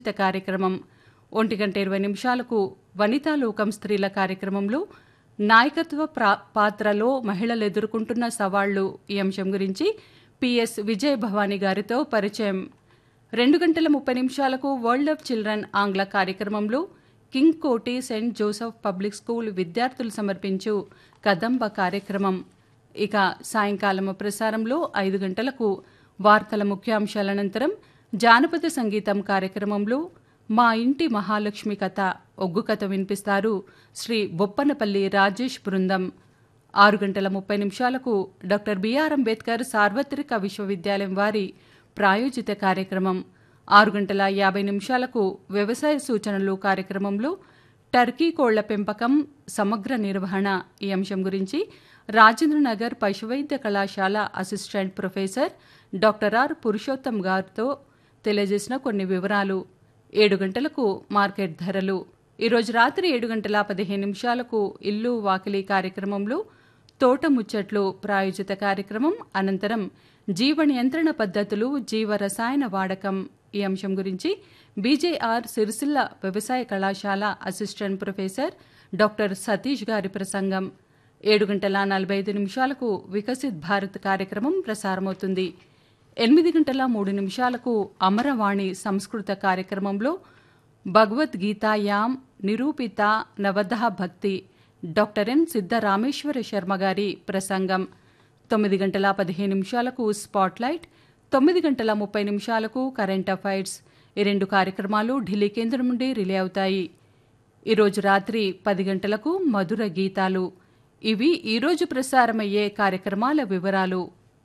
ప్రాయోజిత కార్యక్రమం ఒంటి గంట ఇరవై నిమిషాలకు వనితాలోకం స్త్రీల కార్యక్రమంలో నాయకత్వ ప్రా- పాత్రలో మహిళలు ఎదుర్కొంటున్న సవాళ్లు ఈ అంశం గురించి పిఎస్ విజయ్ భవానీ గారితో పరిచయం రెండు గంటల ముప్పై నిమిషాలకు వరల్డ్ ఆఫ్ చిల్డ్రన్ ఆంగ్ల కార్యక్రమంలో కింగ్ కోటి సెయింట్ జోసెఫ్ పబ్లిక్ స్కూల్ విద్యార్థులు సమర్పించు కదంబ కార్యక్రమం ఇక సాయంకాలం ప్రసారంలో ఐదు గంటలకు వార్తల ముఖ్యాంశాల అనంతరం జానపద సంగీతం కార్యక్రమంలో మా ఇంటి మహాలక్ష్మి కథ ఒగ్గు కథ వినిపిస్తారు శ్రీ బొప్పనపల్లి రాజేష్ బృందం ఆరు గంటల ముప్పై నిమిషాలకు డాక్టర్ బిఆర్ అంబేద్కర్ సార్వత్రిక విశ్వవిద్యాలయం వారి ప్రాయోజిత కార్యక్రమం ఆరు గంటల యాభై నిమిషాలకు వ్యవసాయ సూచనలు కార్యక్రమంలో టర్కీ కోళ్ల పెంపకం సమగ్ర నిర్వహణ ఈ అంశం గురించి రాజేంద్రనగర్ పశువైద్య కళాశాల assistant professor doctor R Purushottam గారితో తెలియజేసిన కొన్ని వివరాలు ఏడు గంటలకు మార్కెట్ ధరలు ఈరోజు రాత్రి ఏడు గంటల పదిహేను నిమిషాలకు ఇల్లు వాకిలి కార్యక్రమంలో తోట ముచ్చట్లు ప్రాయోజిత కార్యక్రమం అనంతరం జీవ నియంత్రణ పద్ధతులు జీవ రసాయన వాడకం ఈ అంశం గురించి బీజేఆర్ సిరిసిల్ల వ్యవసాయ కళాశాల అసిస్టెంట్ ప్రొఫెసర్ డాక్టర్ సతీష్ గారి ప్రసంగం ఏడు గంటల నలభై ఐదు నిమిషాలకు వికసిత్ భారత్ కార్యక్రమం ప్రసారమవుతుంది ఎనిమిది గంటల మూడు నిమిషాలకు అమరవాణి సంస్కృత కార్యక్రమంలో భగవద్గీతాయాం నిరూపిత నవదహ భక్తి డాక్టర్ ఎన్ సిద్ధరామేశ్వర శర్మ గారి ప్రసంగం తొమ్మిది గంటల పదిహేను నిమిషాలకు స్పాట్లైట్ తొమ్మిది గంటల ముప్పై నిమిషాలకు కరెంట్ అఫైర్స్ ఈ రెండు కార్యక్రమాలు ఢిల్లీ కేంద్రం నుండి రిలే అవుతాయి ఈరోజు రాత్రి పది గంటలకు మధుర గీతాలు ఇవి ఈరోజు ప్రసారమయ్యే కార్యక్రమాల వివరాలు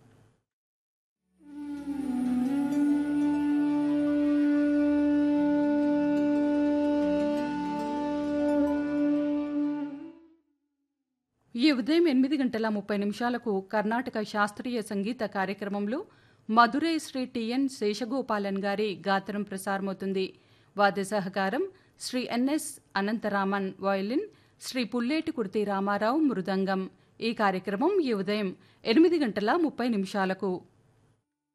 ఈ ఉదయం ఎనిమిది గంటల ముప్పై నిమిషాలకు కర్ణాటక శాస్త్రీయ సంగీత కార్యక్రమంలో మధురై శ్రీ టిఎన్ శేషగోపాలన్ గారి గాత్రం ప్రసారమవుతుంది వాద్య సహకారం శ్రీ ఎన్ఎస్ అనంతరామన్ వయలిన్ శ్రీ పుల్లేటి కుర్తి రామారావు మృదంగం ఈ కార్యక్రమం ఈ ఉదయం ఎనిమిది గంటల ముప్పై నిమిషాలకు